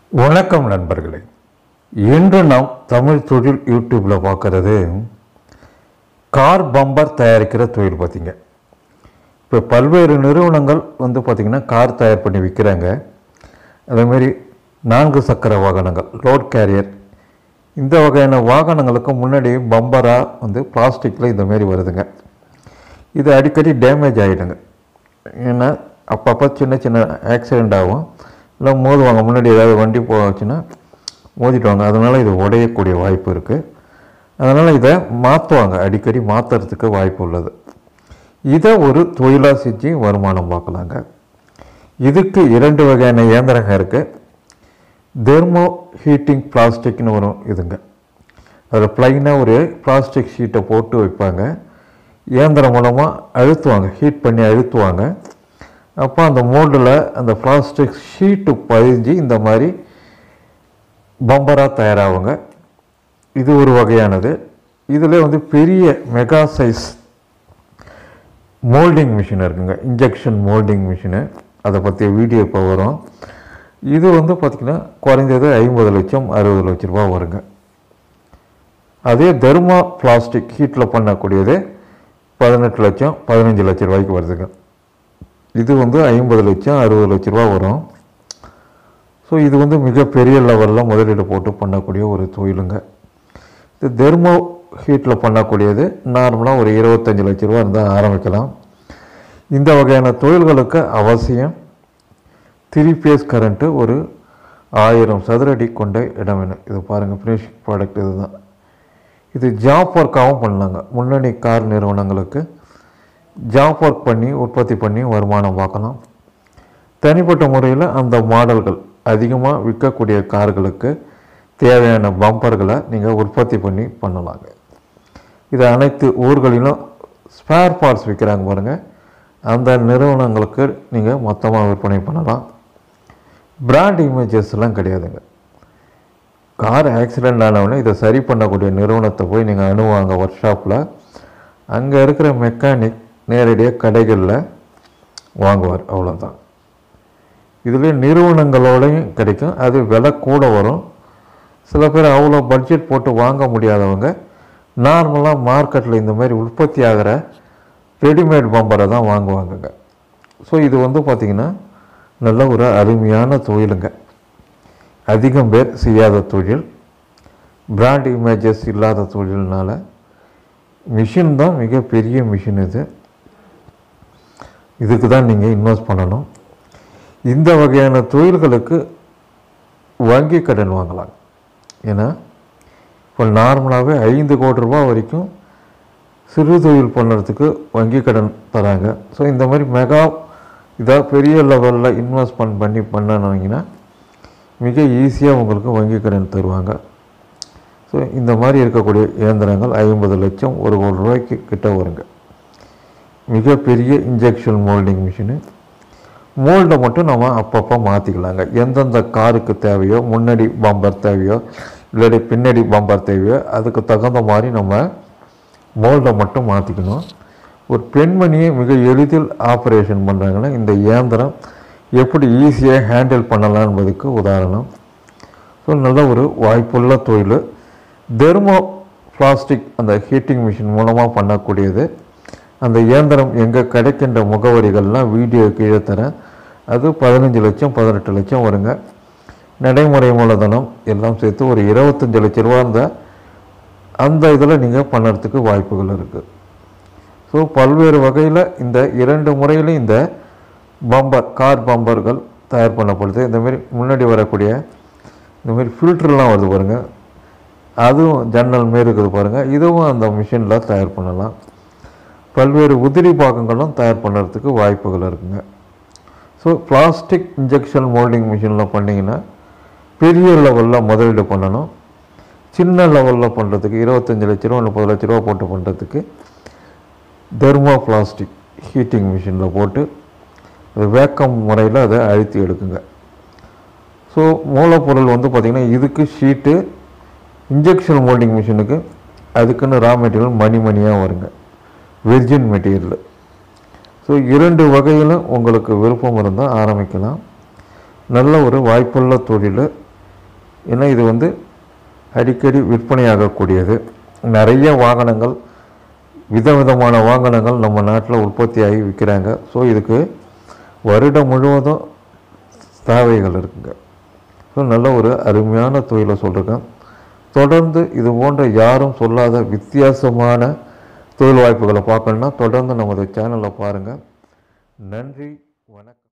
வணக்கம் நண்பர்களே இன்று நாம் தமிழ் தொழில் யூடியூப்பில் பார்க்குறது கார் பம்பர் தயாரிக்கிற தொழில் பார்த்தீங்க இப்போ பல்வேறு நிறுவனங்கள் வந்து பார்த்திங்கன்னா கார் தயார் பண்ணி விற்கிறாங்க அதேமாரி நான்கு சக்கர வாகனங்கள் லோட் கேரியர் இந்த வகையான வாகனங்களுக்கு முன்னாடி பம்பராக வந்து பிளாஸ்டிக்கில் இந்த மாதிரி வருதுங்க இது அடிக்கடி டேமேஜ் ஆகிடுங்க ஏன்னா அப்பப்போ சின்ன சின்ன ஆக்சிடெண்ட் ஆகும் இல்லை மோதுவாங்க முன்னாடி ஏதாவது வண்டி போச்சுன்னா மோதிட்டுவாங்க அதனால் இது உடையக்கூடிய வாய்ப்பு இருக்குது அதனால் இதை மாற்றுவாங்க அடிக்கடி மாற்றுறதுக்கு வாய்ப்பு உள்ளது இதை ஒரு தொழிலாக செஞ்சு வருமானம் பார்க்கலாங்க இதுக்கு இரண்டு வகையான இயந்திரங்க இருக்குது தெர்மோ ஹீட்டிங் பிளாஸ்டிக்னு வரும் இதுங்க அதில் ப்ளைனாக ஒரு பிளாஸ்டிக் ஷீட்டை போட்டு வைப்பாங்க இயந்திரம் மூலமாக அழுத்துவாங்க ஹீட் பண்ணி அழுத்துவாங்க அப்போ அந்த மோல்டில் அந்த பிளாஸ்டிக் ஷீட்டு பதிஞ்சு இந்த மாதிரி பம்பராக தயாராகுங்க இது ஒரு வகையானது இதில் வந்து பெரிய மெகா சைஸ் மோல்டிங் மிஷின் இருக்குங்க இன்ஜெக்ஷன் மோல்டிங் மிஷினு அதை பற்றிய வீடியோ இப்போ வரும் இது வந்து பார்த்திங்கன்னா குறைஞ்சது ஐம்பது லட்சம் அறுபது லட்ச ரூபா வருங்க அதே தெர்மா பிளாஸ்டிக் ஹீட்டில் பண்ணக்கூடியது பதினெட்டு லட்சம் பதினஞ்சு லட்ச ரூபாய்க்கு வருதுங்க இது வந்து ஐம்பது லட்சம் அறுபது லட்ச ரூபா வரும் ஸோ இது வந்து மிகப்பெரிய லெவலில் முதலீடு போட்டு பண்ணக்கூடிய ஒரு தொழிலுங்க இது தெர்மோ ஹீட்டில் பண்ணக்கூடியது நார்மலாக ஒரு இருபத்தஞ்சி லட்ச ரூபா இருந்தால் ஆரம்பிக்கலாம் இந்த வகையான தொழில்களுக்கு அவசியம் த்ரீ பேஸ் கரண்ட்டு ஒரு ஆயிரம் சதுரடி கொண்ட இடம் வேணும் இது பாருங்கள் ஃபினிஷிங் ப்ராடக்ட் இதுதான் இது ஜாப் ஒர்க்காகவும் பண்ணலாங்க முன்னணி கார் நிறுவனங்களுக்கு ஜாப் ஒர்க் பண்ணி உற்பத்தி பண்ணி வருமானம் பார்க்கலாம் தனிப்பட்ட முறையில் அந்த மாடல்கள் அதிகமாக விற்கக்கூடிய கார்களுக்கு தேவையான பம்பர்களை நீங்கள் உற்பத்தி பண்ணி பண்ணலாங்க இது அனைத்து ஊர்களிலும் ஸ்பேர் பார்ட்ஸ் விற்கிறாங்க பாருங்கள் அந்த நிறுவனங்களுக்கு நீங்கள் மொத்தமாக விற்பனை பண்ணலாம் பிராண்ட் இமேஜஸ்லாம் கிடையாதுங்க கார் ஆக்சிடெண்ட் ஆனவுடனே இதை சரி பண்ணக்கூடிய நிறுவனத்தை போய் நீங்கள் அணுவாங்க ஒர்க் ஷாப்பில் அங்கே இருக்கிற மெக்கானிக் நேரடியாக கடைகளில் வாங்குவார் அவ்வளோதான் இதில் நிறுவனங்களோடையும் கிடைக்கும் அது விலை கூட வரும் சில பேர் அவ்வளோ பட்ஜெட் போட்டு வாங்க முடியாதவங்க நார்மலாக மார்க்கெட்டில் இந்த மாதிரி உற்பத்தி ஆகிற ரெடிமேட் பம்பரை தான் வாங்குவாங்கங்க ஸோ இது வந்து பார்த்திங்கன்னா நல்ல ஒரு அருமையான தொழிலுங்க அதிகம் பேர் செய்யாத தொழில் பிராண்ட் இமேஜஸ் இல்லாத தொழில்னால மிஷின் தான் மிகப்பெரிய மிஷின் இது இதுக்கு தான் நீங்கள் இன்வெஸ்ட் பண்ணணும் இந்த வகையான தொழில்களுக்கு வங்கி கடன் வாங்கலாம் ஏன்னா இப்போ நார்மலாகவே ஐந்து கோடி ரூபாய் வரைக்கும் சிறு தொழில் பண்ணுறதுக்கு வங்கி கடன் தராங்க ஸோ இந்த மாதிரி மெகா இதாக பெரிய லெவலில் இன்வெஸ்ட்மெண்ட் பண்ணி பண்ணணுங்கன்னா மிக ஈஸியாக உங்களுக்கு வங்கி கடன் தருவாங்க ஸோ இந்த மாதிரி இருக்கக்கூடிய இயந்திரங்கள் ஐம்பது லட்சம் ஒரு கோடி ரூபாய்க்கு கிட்ட வருங்க மிகப்பெரிய இன்ஜெக்ஷன் மோல்டிங் மிஷினு மோல்டை மட்டும் நம்ம அப்பப்போ மாற்றிக்கலாங்க எந்தெந்த காருக்கு தேவையோ முன்னாடி பம்பர் தேவையோ இல்லாட்டி பின்னாடி பம்பர் தேவையோ அதுக்கு தகுந்த மாதிரி நம்ம மோல்டை மட்டும் மாற்றிக்கணும் ஒரு பெண்மணியை மிக எளிதில் ஆப்ரேஷன் பண்ணுறாங்கன்னா இந்த இயந்திரம் எப்படி ஈஸியாக ஹேண்டில் பண்ணலாம் என்பதுக்கு உதாரணம் ஸோ நல்ல ஒரு வாய்ப்புள்ள தொழில் தெர்மோ பிளாஸ்டிக் அந்த ஹீட்டிங் மிஷின் மூலமாக பண்ணக்கூடியது அந்த இயந்திரம் எங்கே கிடைக்கின்ற முகவரிகள்லாம் வீடியோ கீழே தரேன் அது பதினஞ்சு லட்சம் பதினெட்டு லட்சம் வருங்க நடைமுறை மூலதனம் எல்லாம் சேர்த்து ஒரு இருபத்தஞ்சி லட்ச ரூபா இருந்தால் அந்த இதில் நீங்கள் பண்ணுறதுக்கு வாய்ப்புகள் இருக்குது ஸோ பல்வேறு வகையில் இந்த இரண்டு முறையிலும் இந்த பம்பர் கார் பம்பர்கள் தயார் பண்ணப்படுது இந்தமாரி முன்னாடி வரக்கூடிய இந்தமாரி ஃபில்டர்லாம் வருது பாருங்கள் அதுவும் ஜன்னல் மாரி இருக்குது பாருங்கள் இதுவும் அந்த மிஷினில் தயார் பண்ணலாம் பல்வேறு உதிரி பாகங்களும் தயார் பண்ணுறதுக்கு வாய்ப்புகள் இருக்குங்க ஸோ பிளாஸ்டிக் இன்ஜெக்ஷன் மோல்டிங் மிஷினில் பண்ணிங்கன்னா பெரிய லெவலில் முதலீடு பண்ணணும் சின்ன லெவலில் பண்ணுறதுக்கு இருபத்தஞ்சி லட்ச ரூபா முப்பது லட்ச ரூபா போட்டு பண்ணுறதுக்கு தெர்மோ பிளாஸ்டிக் ஹீட்டிங் மிஷினில் போட்டு அது வேக்கம் முறையில் அதை அழுத்தி எடுக்குங்க ஸோ மூலப்பொருள் வந்து பார்த்திங்கன்னா இதுக்கு ஷீட்டு இன்ஜெக்ஷன் மோல்டிங் மிஷினுக்கு அதுக்குன்னு ரா மெட்டீரியல் மணி மணியாக வருங்க வெர்ஜின் மெட்டீரியல் ஸோ இரண்டு வகையிலும் உங்களுக்கு விருப்பம் இருந்தால் ஆரம்பிக்கலாம் நல்ல ஒரு வாய்ப்புள்ள தொழில் ஏன்னா இது வந்து அடிக்கடி விற்பனையாகக்கூடியது நிறைய வாகனங்கள் விதவிதமான வாகனங்கள் நம்ம நாட்டில் உற்பத்தியாகி விற்கிறாங்க ஸோ இதுக்கு வருடம் முழுவதும் தேவைகள் இருக்குங்க ஸோ நல்ல ஒரு அருமையான தொழிலை சொல்லியிருக்கேன் தொடர்ந்து இது போன்ற யாரும் சொல்லாத வித்தியாசமான தொழில் வாய்ப்புகளை பார்க்கணுன்னா தொடர்ந்து நமது சேனலை பாருங்கள் நன்றி